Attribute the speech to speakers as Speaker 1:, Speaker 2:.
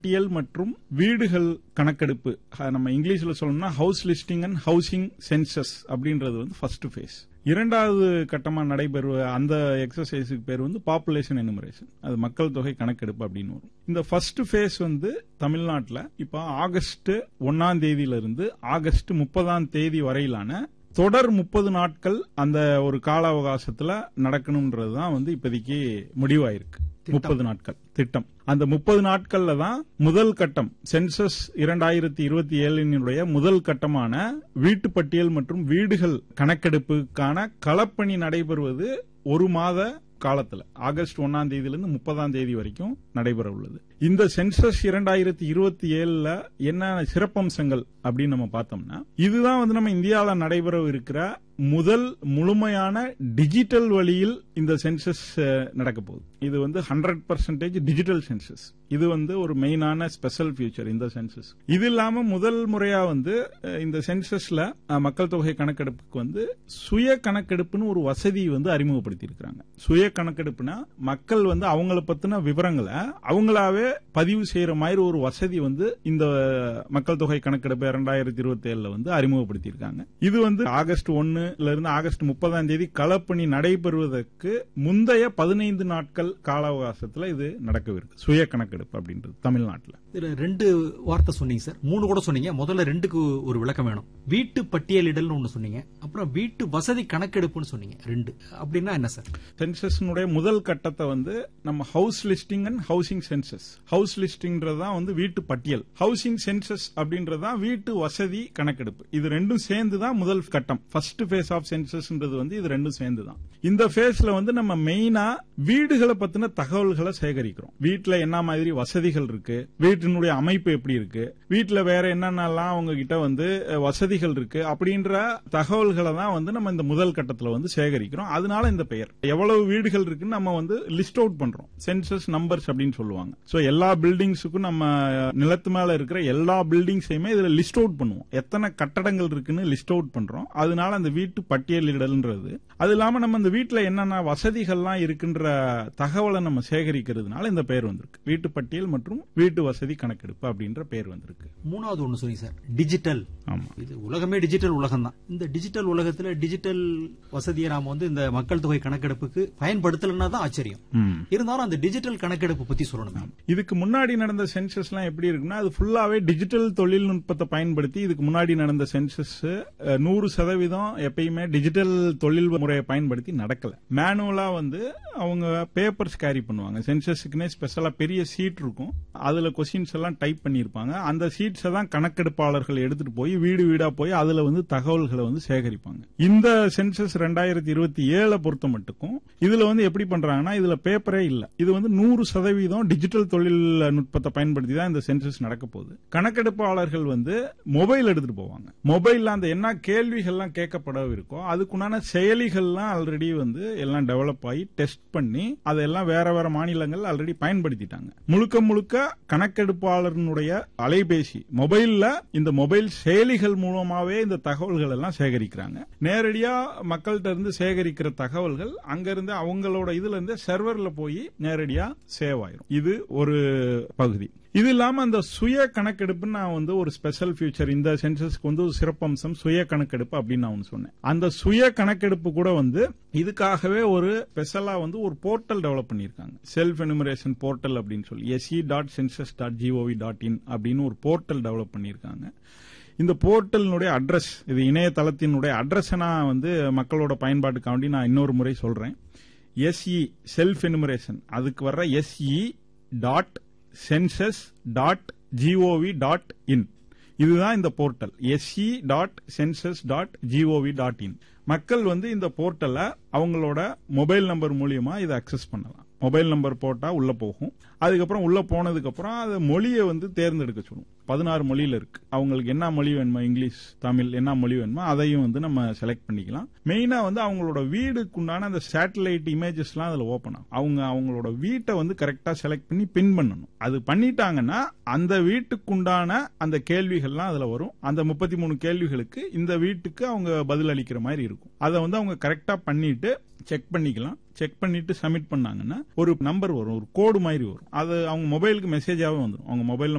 Speaker 1: பட்டியல் மற்றும் வீடுகள் கணக்கெடுப்பு அஹ், நம்ம இங்கிலீஷ்ல சொல்லணும்னா house listing and housing census அப்படின்றது வந்து ஃபர்ஸ்ட் ஃபேஸ் இரண்டாவது கட்டமா நடைபெறுவ அந்த எக்ஸசைஸுக்கு பேர் வந்து பாப்புலேஷன் எனுமரேஷன் அது மக்கள் தொகை கணக்கெடுப்பு அப்படின்னு வரும் இந்த ஃபர்ஸ்ட் ஃபேஸ் வந்து தமிழ்நாட்டில் இப்போ ஆகஸ்ட் ஒன்னாம் தேதியில இருந்து ஆகஸ்ட் முப்பதாம் தேதி வரையிலான தொடர் முப்பது நாட்கள் அந்த ஒரு கால அவகாசத்துல நடக்கணும்ன்றது தான் வந்து இப்போதைக்கு முடிவாயிருக்கு முப்பது நாட்கள் திட்டம் அந்த முப்பது நாட்கள்ல தான் முதல் கட்டம் சென்சஸ் இரண்டாயிரத்தி இருபத்தி ஏழினுடைய முதல் கட்டமான வீட்டு பட்டியல் மற்றும் வீடுகள் கணக்கெடுப்புக்கான களப்பணி நடைபெறுவது ஒரு மாத காலத்துல ஆகஸ்ட் ஒன்னாம் தேதியிலிருந்து முப்பதாம் தேதி வரைக்கும் நடைபெற உள்ளது இந்த சென்சஸ் இரண்டாயிரத்தி இருபத்தி ஏழுல என்ன சிறப்பம்சங்கள் அப்படின்னு நம்ம பார்த்தோம்னா இதுதான் வந்து நம்ம இந்தியாவில் நடைபெற இருக்கிற முதல் முழுமையான டிஜிட்டல் வழியில் இந்த சென்சஸ் நடக்க போகுது இது வந்து ஹண்ட்ரட் பர்சன்டேஜ் டிஜிட்டல் சென்சஸ் இது வந்து ஒரு மெயினான ஸ்பெஷல் ஃபியூச்சர் இந்த சென்சஸ் இது இல்லாம முதல் முறையா வந்து அஹ், இந்த சென்சஸ்ல அஹ், மக்கள் தொகை கணக்கெடுப்புக்கு வந்து சுய கணக்கெடுப்புன்னு ஒரு வசதி வந்து அறிமுகப்படுத்தி இருக்காங்க சுய கணக்கெடுப்புனா மக்கள் வந்து அவங்கள பத்தின விவரங்களை அவங்களாவே பதிவு செய்யற மாதிரி ஒரு வசதி வந்து இந்த மக்கள் தொகை கணக்கெடுப்பு இரண்டாயிரத்தி இருபத்தி ஏழுல வந்து அறிமுகப்படுத்தி இருக்காங்க இது வந்து ஆகஸ்ட் ஒன்னுல இருந்து ஆகஸ்ட் முப்பதாம் தேதி களப்பணி நடைபெறுவதற்கு முந்தைய பதினைந்து நாட்கள் கால அவகாசத்துல இது நடக்கவிருக்கு சுய கணக்கெடுப்பு அப்படின்றது தமிழ்நாட்டில்
Speaker 2: இதுல ரெண்டு வார்த்தை சொன்னீங்க சார் மூணு கூட சொன்னீங்க முதல்ல ரெண்டுக்கு ஒரு விளக்கம் வேணும் வீட்டு பட்டியலிடல்னு ஒண்ணு சொன்னீங்க அப்புறம் வீட்டு வசதி கணக்கெடுப்புன்னு சொன்னீங்க ரெண்டு அப்படின்னா என்ன சார்
Speaker 1: சென்சஸ்னுடைய முதல் கட்டத்தை வந்து நம்ம house listing and housing census house லிஸ்டிங்ன்றது தான் வந்து வீட்டு பட்டியல் ஹவுசிங் சென்சஸ் அப்படின்றது தான் வீட்டு வசதி கணக்கெடுப்பு இது ரெண்டும் சேர்ந்து தான் முதல் கட்டம் ஃபர்ஸ்ட் ஃபேஸ் ஆஃப் சென்சஸ்ன்றது வந்து இது ரெண்டும் சேர்ந்து தான் இந்த ஃபேஸ்ல வந்து நம்ம மெயினா வீடுகளை பத்தின தகவல்களை சேகரிக்கிறோம் வீட்டுல என்ன மாதிரி வசதிகள் இருக்கு வீட்டினுடைய அமைப்பு எப்படி இருக்கு வீட்டுல வேற என்னென்னலாம் அவங்க கிட்ட வந்து அஹ், வசதிகள் இருக்கு அப்படின்ற தகவல்களை தான் வந்து நம்ம இந்த முதல் கட்டத்துல வந்து சேகரிக்கிறோம் அதனால இந்த பெயர் எவ்வளவு வீடுகள் இருக்குன்னு நம்ம வந்து லிஸ்ட் அவுட் பண்றோம் சென்சஸ் நம்பர்ஸ் அப்படின்னு சொல்லுவாங்க சோ எல்லா பில்டிங்ஸுக்கும் நம்ம அஹ், நிலத்து மேல இருக்கிற எல்லா பில்டிங்ஸையுமே இதுல லிஸ்ட் அவுட் பண்ணுவோம் எத்தனை கட்டடங்கள் இருக்குன்னு லிஸ்ட் அவுட் பண்றோம் அதனால அந்த வீட்டு பட்டியலிடல்ன்றது அது இல்லாம நம்ம இந்த வீட்டுல என்னென்ன வசதிகள்லாம் இருக்குன்ற தகவலை நம்ம சேகரிக்கிறதுனால இந்த பெயர் வந்திருக்கு வீட்டு பட்டியல் மற்றும் வீட்டு வசதி கணக்கெடுப்பு அப்படின்ற பெயர் வந்திருக்கு
Speaker 2: மூணாவது ஒண்ணு சொன்னீங்க சார் டிஜிட்டல்
Speaker 1: ஆமா
Speaker 2: இது உலகமே டிஜிட்டல் உலகம் தான் இந்த டிஜிட்டல் உலகத்துல டிஜிட்டல் வசதியை நாம வந்து இந்த மக்கள் தொகை கணக்கெடுப்புக்கு பயன்படுத்தலைன்னா தான் ஆச்சரியம்
Speaker 1: ம்.
Speaker 2: இருந்தாலும் அந்த டிஜிட்டல் கணக்கெடுப்பு பத்தி சொல்லணும் மேம்
Speaker 1: இதுக்கு முன்னாடி நடந்த சென்சஸ்லாம் எப்படி இருக்குன்னா அது ஃபுல்லாவே டிஜிட்டல் தொழில்நுட்பத்தை பயன்படுத்தி இதுக்கு முன்னாடி நடந்த சென்சஸ் நூறு சதவீதம் எப்பயுமே டிஜிட்டல் தொழில் முறையை பயன்படுத்தி நடக்கல மேனுவலா வந்து அவங்க பேப்பர்ஸ் கேரி பண்ணுவாங்க சென்சஸுக்குனே ஸ்பெஷலா பெரிய சீட் இருக்கும் அதுல கொஸ்டின்ஸ் எல்லாம் டைப் பண்ணியிருப்பாங்க அந்த சீட்ஸை தான் கணக்கெடுப்பாளர்கள் எடுத்துட்டு போய் வீடு வீடா போய் அதுல வந்து தகவல்களை வந்து சேகரிப்பாங்க இந்த சென்சஸ் ரெண்டாயிரத்தி இருபத்தி ஏழை பொறுத்த மட்டுக்கும் இதுல வந்து எப்படி பண்றாங்கன்னா இதுல பேப்பரே இல்ல இது வந்து நூறு சதவீதம் டிஜிட்டல் தொழில்நுட்பத்தை பயன்படுத்தி தான் இந்த சென்சஸ் நடக்க போகுது கணக்கெடுப்பாளர்கள் வந்து மொபைல் எடுத்துட்டு போவாங்க மொபைல்ல அந்த என்ன கேள்விகள்லாம் கேட்கப்பட இருக்கோ அதுக்குண்டான செயலிகள்லாம் ஆல்ரெடி வந்து எல்லாம் டெவலப் ஆகி டெஸ்ட் பண்ணி அதெல்லாம் வேற வேற மாநிலங்கள் ஆல்ரெடி பயன்படுத்திட்டாங்க முழுக்க முழுக்க கணக்கெடுப்பாளர்களுடைய அலைபேசி மொபைல்ல இந்த மொபைல் செயலிகள் மூலமாவே இந்த தகவல்கள் எல்லாம் சேகரிக்கிறாங்க நேரடியா மக்கள்கிட்ட இருந்து சேகரிக்கிற தகவல்கள் அங்க இருந்து அவங்களோட இதுல இருந்து சர்வர்ல போய் நேரடியா சேவ் ஆயிரும் இது ஒரு பகுதி இது இல்லாம அந்த சுய கணக்கெடுப்பு நான் வந்து ஒரு ஸ்பெஷல் ஃபியூச்சர் இந்த சென்சஸ்க்கு வந்து ஒரு சிறப்பம்சம் சுய கணக்கெடுப்பு அப்படின்னு நான் ஒண்ணு சொன்னேன் அந்த சுய கணக்கெடுப்பு கூட வந்து இதுக்காகவே ஒரு ஸ்பெஷலா வந்து ஒரு போர்ட்டல் டெவலப் பண்ணியிருக்காங்க செல்ஃப் எனுமரேஷன் போர்ட்டல் அப்படின்னு சொல்லி S E dot census dot G O V dot in அப்படின்னு ஒரு போர்ட்டல் டெவலப் பண்ணியிருக்காங்க இந்த போர்ட்டலினுடைய அட்ரஸ் இது இணையதளத்தினுடைய அட்ரஸ் நான் வந்து மக்களோட பயன்பாட்டுக்காண்டி நான் இன்னொரு முறை சொல்றேன் எஸ்இ செல்ஃப் எனுமரேஷன் அதுக்கு வர்ற S E dot census dot G O V dot in இதுதான் இந்த portal S E dot census dot G O V dot in மக்கள் வந்து இந்த போர்ட்டலை அவங்களோட மொபைல் நம்பர் மூலியமா இதை அக்சஸ் பண்ணலாம் மொபைல் நம்பர் போட்டா உள்ள போகும் அதுக்கப்புறம் உள்ள போனதுக்கு அப்புறம் அது மொழியை வந்து தேர்ந்தெடுக்க சொல்லும் பதினாறு மொழியில இருக்கு அவங்களுக்கு என்ன மொழி வேணுமோ இங்கிலீஷ் தமிழ் என்ன மொழி வேணுமோ அதையும் வந்து நம்ம செலக்ட் பண்ணிக்கலாம் மெயினா வந்து அவங்களோட வீடுக்குண்டான அந்த சேட்டலைட் இமேஜஸ்லாம் அதுல ஓப்பன் ஆகும் அவங்க அவங்களோட வீட்டை வந்து கரெக்டா செலக்ட் பண்ணி பின் பண்ணணும் அது பண்ணிட்டாங்கன்னா அந்த வீட்டுக்குண்டான அந்த கேள்விகள்லாம் அதுல வரும் அந்த முப்பத்தி மூணு கேள்விகளுக்கு இந்த வீட்டுக்கு அவங்க பதில் அளிக்கிற மாதிரி இருக்கும் அதை வந்து அவங்க கரெக்டா பண்ணிட்டு செக் பண்ணிக்கலாம் செக் பண்ணிட்டு சப்மிட் பண்ணாங்கன்னா ஒரு நம்பர் வரும் ஒரு கோடு மாதிரி வரும் அது அவங்க மொபைலுக்கு மெசேஜாவே வந்துடும் அவங்க மொபைல்